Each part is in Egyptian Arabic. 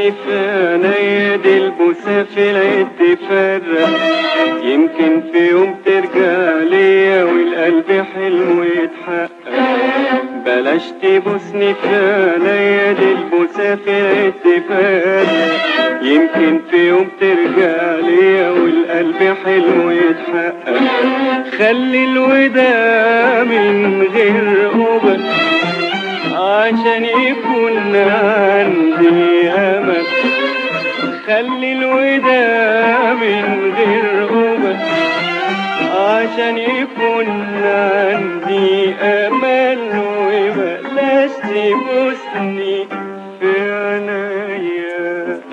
تبوسني في عينيا دي البوسة في العيد تفرق يمكن في يوم ترجع ليا والقلب حلمه يتحقق بلاش تبوسني في عينيا دي البوسة في العيد تفرق يمكن في يوم ترجع ليا والقلب حلمه يتحقق خلي الوداع من غير قبل عشان يكون عندي امل خلي الوداع من غير قبل عشان يكون عندي امل وبلاش تبوسني في عينيا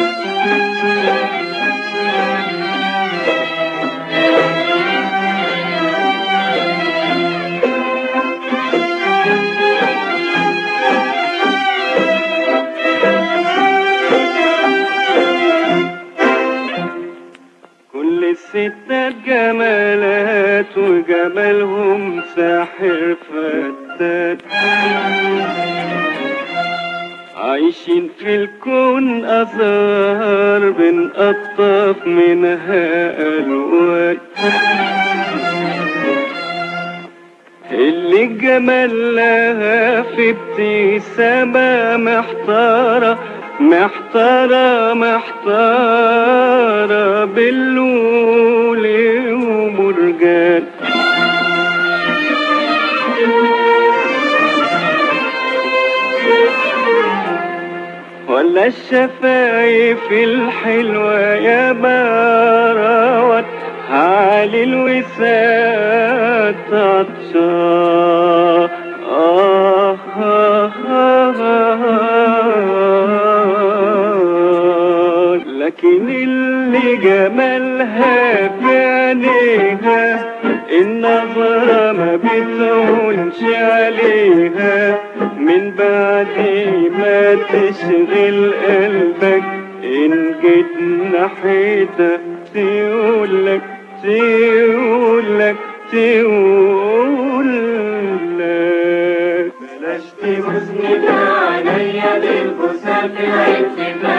كل الستات جمالات وجمالهم ساحر فتات عايشين في الكون أزهار بنقطف منها ألوان اللي الجمال لها في ابتسامة محتارة محتارة محتارة باللول ومرجان ولا الشفايف الحلوة يا باروت علي الوساد عطشان آه آه آه آه لكن اللي جمالها في عينيها النظرة ما بتهونش عليها من بعد ما تشغل قلبك إن جيت ناحيتها تقولك تقولك تقولك بلاش تبوسني في عينيا دي البوسة في العين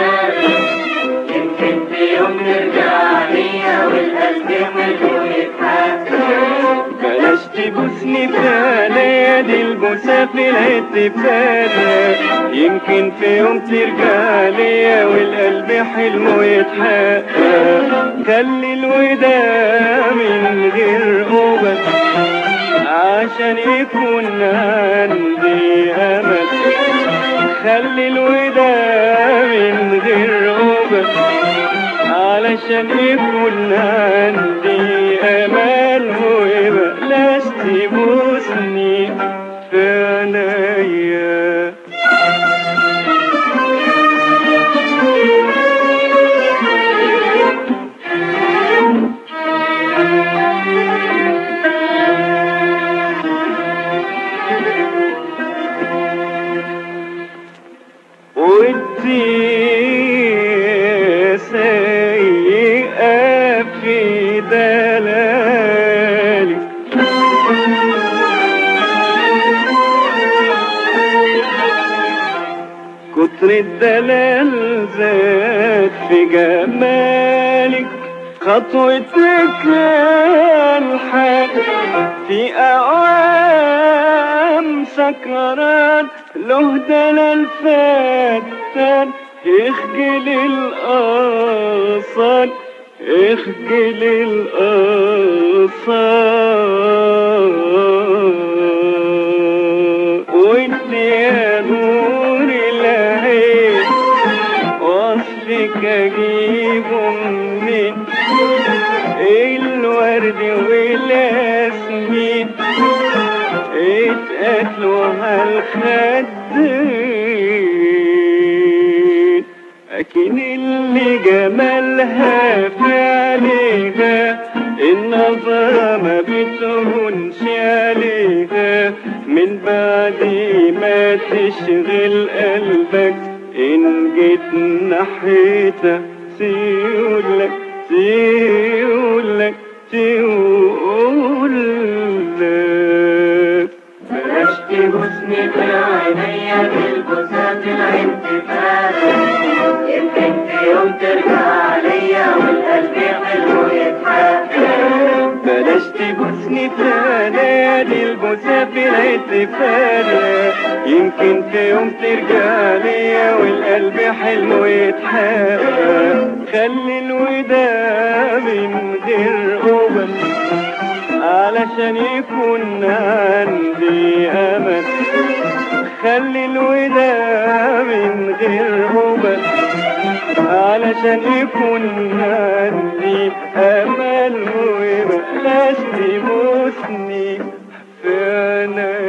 يمكن في يوم نرجع ليا والقلب حلو يتحقق بلاش تبوسني في عينيا دي البوسة في العين تفرق يمكن في يوم ترجع ليا والقلب حلمه يتحقق خلي الوداع من غير قبل عشان يكون عندي امل خلي الوداع من غير قبل علشان يكون عندي امل وبلاش تبوسني في عينيا ودي سيئة في دلالي كتر الدلال زاد في جمالك خطوتك الحق في أعوام سكران له دلال فتان اخجل الأصال اخجل الأصال وانت يا نور العين وصفك اجيبه منين الورد والياسمين اتقتلوا هالخدين لكن اللي جمالها في عينيها النظرة ما بتهونش عليها من بعد ما تشغل قلبك إن جيت ناحيتها تقولك تقولك تقولك بلاش تبوسني في عينيا بالبوسات العين تفارق يوم ترجع ليا والقلب حلو يتحقق بلاش تبوسني تاني دي البوسة في الاحتفال يمكن في يوم ترجع ليا والقلب حلمه يتحقق خلي الوداع من غير قبل علشان يكون عندي امل خلي الوداع من غير قبل علشان يكون عندي امل وبلاش تبوسني في عيني